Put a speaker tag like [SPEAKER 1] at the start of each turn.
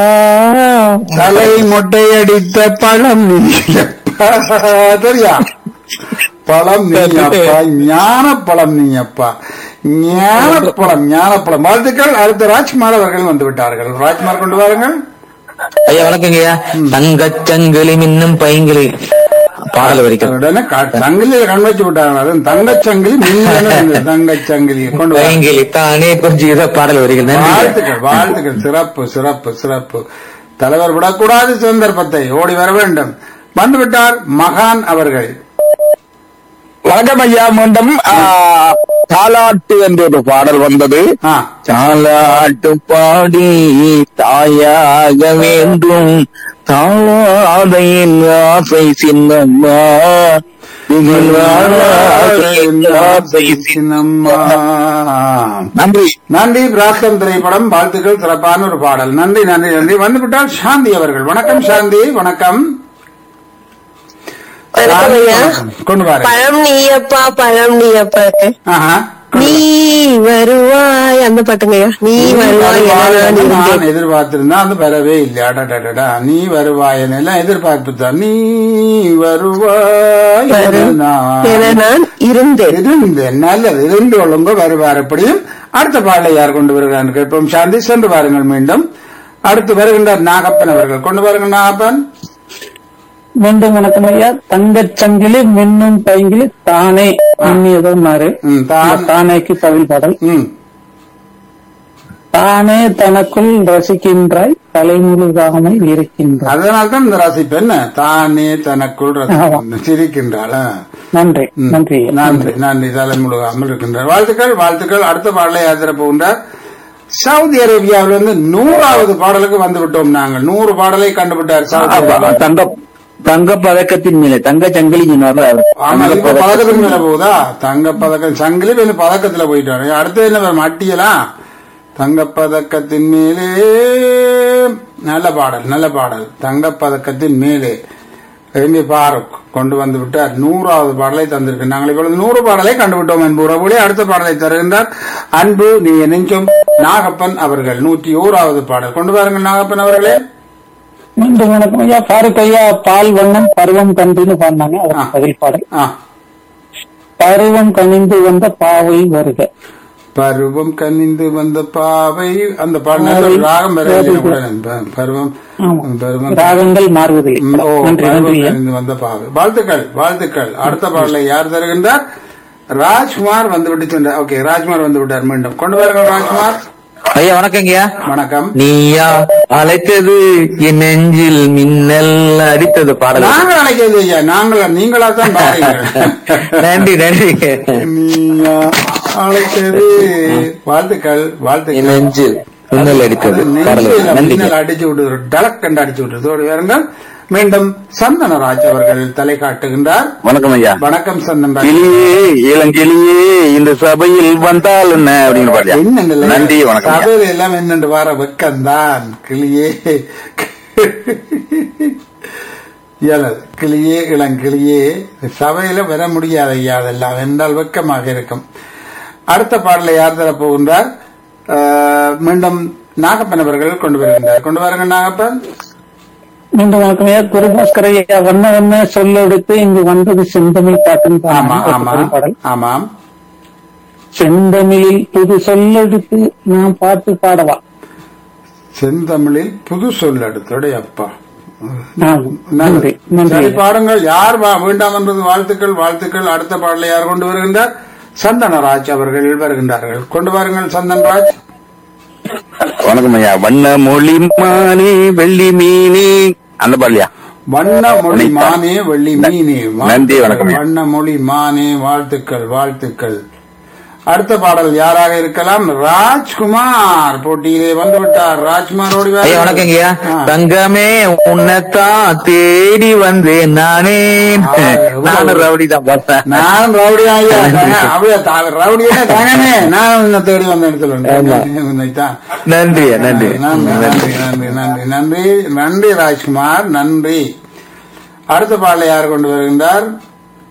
[SPEAKER 1] தலை மொட்டையடித்த பழம் நீயப்பா சரியா பழம் நீயப்பா ஞான பழம் நீயப்பா ஞான பழம் ஞான பழம் வாழ்த்துக்கள் அடுத்த ராஜ்குமார் அவர்கள் வந்து விட்டார்கள் ராஜ்குமார் கொண்டு வாருங்கள்
[SPEAKER 2] ஐயா வணக்கங்கய்யா தங்கச்சங்கிலி மின்னும் பைங்கிலி பாடல் வரைக்கும்
[SPEAKER 1] உடனே க- சங்கிலியில கண் வச்சு விட்டாங்க அதுவும் தங்கச்சங்கிலி மின்னல் தங்கச்சங்கிலி கொண்டு வாருங்கள்
[SPEAKER 2] பைங்கிலி தானே கொஞ்சம் இத பாடல் வரைக்கும் நன்றி
[SPEAKER 1] வாழ்த்துக்கள் வாழ்த்துக்கள் சிறப்பு சிறப்பு சிறப்பு தலைவர் விடக்கூடாது சந்தர்ப்பத்தை ஓடி வர வேண்டும் வந்துவிட்டார் மகான் அவர்கள்
[SPEAKER 3] வணக்கம் ஐயா மீண்டும் ஆ, தாலாட்டு என்ற ஒரு பாடல் வந்தது
[SPEAKER 1] ஆ,
[SPEAKER 3] தாலாட்டு பாடி தாயாக வேண்டும் தாளாதையின் ஆசை சின்னம்மா இதில் வாழாதையின் ஆசை
[SPEAKER 1] சின்னம்மா.
[SPEAKER 3] நன்றி
[SPEAKER 1] நன்றி பிராஸ்தம் திரைப்படம் வாழ்த்துக்கள் சிறப்பான ஒரு பாடல் நன்றி நன்றி நன்றி வந்துவிட்டார் சாந்தி அவர்கள் வணக்கம் சாந்தி வணக்கம்
[SPEAKER 4] வணக்கம் ஐயா
[SPEAKER 1] கொண்டு வாரு
[SPEAKER 4] பழம் நீயப்பா பழம் நீயப்பா
[SPEAKER 1] ஆஹா.
[SPEAKER 4] நீ வருவாய் அந்த பாட்டுங்கய்யா நீ வருவாய் என நான்
[SPEAKER 1] நான்
[SPEAKER 4] இருந்தேன்
[SPEAKER 1] எதிர்பார்த்திருந்தா அது வரவே இல்லை அடடடடா நீ வருவாய் எல்லாம் எதிர்பார்ப்பு தான் நீ வருவாய் என நான்
[SPEAKER 4] என நான் இருந்தேன்
[SPEAKER 1] இருந்தேன் நல்லது இருந்து கொள்ளுங்க வருவார் எப்படியும் அடுத்த பாடலை யார் கொண்டு வருகிறார் கேட்போம் சாந்தி சென்று பாருங்கள் மீண்டும் அடுத்து வருகின்றார் நாகப்பன் அவர்கள் கொண்டு வாருங்கள் நாகப்பன்
[SPEAKER 5] மீண்டும் வணக்கம் ஐயா தங்கச் சங்கிலி மின்னும் பைங்கிலி தானே மின்னியதுன்னாரு
[SPEAKER 1] ம், தான்.
[SPEAKER 5] தானேக்கு தமிழ் பாடல்
[SPEAKER 1] ம்
[SPEAKER 5] தானே தனக்குள் ரசிக்கின்றாய் தலைமுழுகாமல் இருக்கின்றாய்
[SPEAKER 1] அதனால்தான் இந்த ரசிப்பு என்ன தானே தனக்குள் ரசிக்கின்ற- சிரிக்கின்றாள் ஆ.
[SPEAKER 5] நன்றி
[SPEAKER 1] ம்.
[SPEAKER 5] நன்றி ஐயா.
[SPEAKER 1] நன்றி நன்றி தலைமுழுகாமல் இருக்கின்றார் வாழ்த்துக்கள் வாழ்த்துக்கள் அடுத்த பாடலை யாத்திர போகின்றார் சவுதி அரேபியாவில் வந்து நூறாவது பாடலுக்கு வந்து விட்டோம் நாங்கள் நூறு பாடலை கண்டுபிட்டார் சவுதி அரேபியா.
[SPEAKER 3] தங்க தங்க பதக்கத்தின் மேலே தங்க சங்கிலி
[SPEAKER 1] ஆமா இப்ப பதக்கத்துக்கு மேல போகுதா தங்க பதக்கம் சங்கிலி மேல பதக்கத்துல போயிட்டாரு அடுத்து என்ன வரும்? அட்டியலாம் தங்க பதக்கத்தின் மேலே நல்ல பாடல் நல்ல பாடல் தங்க பதக்கத்தின் மேலே எம்பி பாருக் கொண்டு வந்து விட்டார் நூறாவது பாடலை தந்திருக்கு நாங்கள் இப்பொழுது நூறு பாடலை கண்டுவிட்டோம் என்பு உறவுகளே அடுத்த பாடலை தருகின்றார் அன்பு நீ நெஞ்சம் நாகப்பன் அவர்கள் நூற்றி ஓராவது பாடல் கொண்டு வாருங்கள் நாகப்பன் அவர்களே
[SPEAKER 5] மீண்டும் வணக்கம் ஐயா பாருக் ஐயா பால் வண்ணம் பருவம் கண்டுன்னு பாடினாங்க
[SPEAKER 1] ஆ.
[SPEAKER 5] அதற்கு பதில் பாடல்
[SPEAKER 1] ஆ
[SPEAKER 5] பருவம் கனிந்து வந்த பாவை வருக
[SPEAKER 1] பருவம் கனிந்து வந்த பாவை அந்த பாடல் ராகம் வர பருவம்
[SPEAKER 5] ஆமா.
[SPEAKER 1] பருவம்
[SPEAKER 5] ராகங்கள் மாறுவதில்லை
[SPEAKER 1] ம், ஓ,
[SPEAKER 5] நன்றி
[SPEAKER 1] பருவம்
[SPEAKER 5] நன்றி ஐயா.
[SPEAKER 1] கனிந்து வந்த பாவை வாழ்த்துக்கள் வாழ்த்துக்கள் அடுத்த பாடலை யார் தருகின்றார் ராஜ்குமார் வந்து விட்டு சென்றார் ஓகே ராஜ்குமார் வந்து விட்டார் மீண்டும் கொண்டு வாருங்கள் ராஜ்குமார்
[SPEAKER 2] ஐயா வணக்கங்கய்யா
[SPEAKER 1] வணக்கம்
[SPEAKER 2] நீயா அழைத்தது என் நெஞ்சில் மின்னல் அடித்தது பாடல்
[SPEAKER 1] நாங்கள் அழைக்கிறது ஐயா நாங்கள் நீங்களா தான் பாருங்கள்
[SPEAKER 2] நன்றி நன்றி
[SPEAKER 1] நீயா அழைத்தது வாழ்த்துக்கள்
[SPEAKER 2] என்
[SPEAKER 1] வாழ்த்துக்கள்
[SPEAKER 2] நெஞ்சில் மின்னல் அடித்தது
[SPEAKER 1] அது
[SPEAKER 2] பாடல்
[SPEAKER 1] நெஞ்சில
[SPEAKER 2] நன்றி
[SPEAKER 1] மின்னல் அடிச்சு விட்டு டலக் கண்டு அடிச்சு விட்டு தோடு வேறுங்கள் மீண்டும் சந்தனராஜ் அவர்கள் தலை காட்டுகின்றார்
[SPEAKER 3] வணக்கம் ஐயா
[SPEAKER 1] வணக்கம் சந்தனராஜ்
[SPEAKER 3] கிளியே இளங்கிளியே இந்த சபையில் வந்தால் என்ன அப்படின்னு பாடியா
[SPEAKER 1] என்னென்ன
[SPEAKER 3] நன்றி வணக்கம் ஐயா.
[SPEAKER 1] சபையில எல்லாம் என்னென்று வர வெக்கம்தான் கிளியே இயலது கிளியே இளங்கிளியே சபையில வர முடியாது ஐயா அதெல்லாம் என்றால் வெக்கமாக இருக்கும் அடுத்த பாடலை யார் தரப் போகின்றார் ஆஹ், மீண்டும் நாகப்பன் அவர்கள் கொண்டு வருகின்றார் கொண்டு வாருங்க நாகப்பன்
[SPEAKER 5] மீண்டும் வணக்கம் ஐயா குருபாஸ்கர் ஐயா வண்ண வண்ண சொல்லெடுத்து இங்கு வந்தது செந்தமிழ் பாட்டுன்னு
[SPEAKER 1] ஆமா
[SPEAKER 5] பாடினாங்க.
[SPEAKER 1] ஆமா
[SPEAKER 5] அதற்கு பாடல்
[SPEAKER 1] ஆமாம்
[SPEAKER 5] செந்தமிழில் புது சொல்லெடுத்து நான் பாட்டு பாடவா
[SPEAKER 1] செந்தமிழில் புது சொல் எடுத்தோடைய அப்பா
[SPEAKER 5] ஆமாம். நன்றி நன்றி
[SPEAKER 1] சரி
[SPEAKER 5] ஐயா.
[SPEAKER 1] பாருங்கள் யார் வா- வேண்டாம் என்பது வாழ்த்துக்கள் வாழ்த்துக்கள் அடுத்த பாடலை யார் கொண்டு வருகின்றார் சந்தனராஜ் அவர்கள் வருகின்றார்கள் கொண்டு வாருங்கள் சந்தன்ராஜ்
[SPEAKER 3] வணக்கம் ஐயா வண்ண மொழி மானே வெள்ளி மீனே அந்த பாடலையா
[SPEAKER 1] வண்ண மொழி மானே வெள்ளி மீனே
[SPEAKER 3] நன்றி, வணக்கம்.
[SPEAKER 1] வண்ண மொழி மானே வாழ்த்துக்கள் வாழ்த்துக்கள் அடுத்த பாடல் யாராக இருக்கலாம் ராஜ்குமார் போட்டியிலே வந்து விட்டார் ராஜ்குமார் ஓடி
[SPEAKER 2] ஐயா
[SPEAKER 1] வாருங்கள்.
[SPEAKER 2] வணக்கங்கய்யா
[SPEAKER 1] ஆ.
[SPEAKER 2] தங்கமே உன்னைத்தான் தேடி வந்தேன் நானே
[SPEAKER 1] ஆ,
[SPEAKER 2] நானும் ரவுடி தான் பார்த்தேன்
[SPEAKER 1] நான் ரவுடி ஐயா அப்படியே ரவுடியா தானே நான் உன்னை தேடி வந்த இடத்துல
[SPEAKER 2] ஆமா.
[SPEAKER 1] உன்னைத்தான்
[SPEAKER 2] நன்றி நன்றி
[SPEAKER 1] நன்றி நன்றி நன்றி நன்றி நன்றி நன்றி ராஜ்குமார் நன்றி அடுத்த பாடலை யார் கொண்டு வருகின்றார்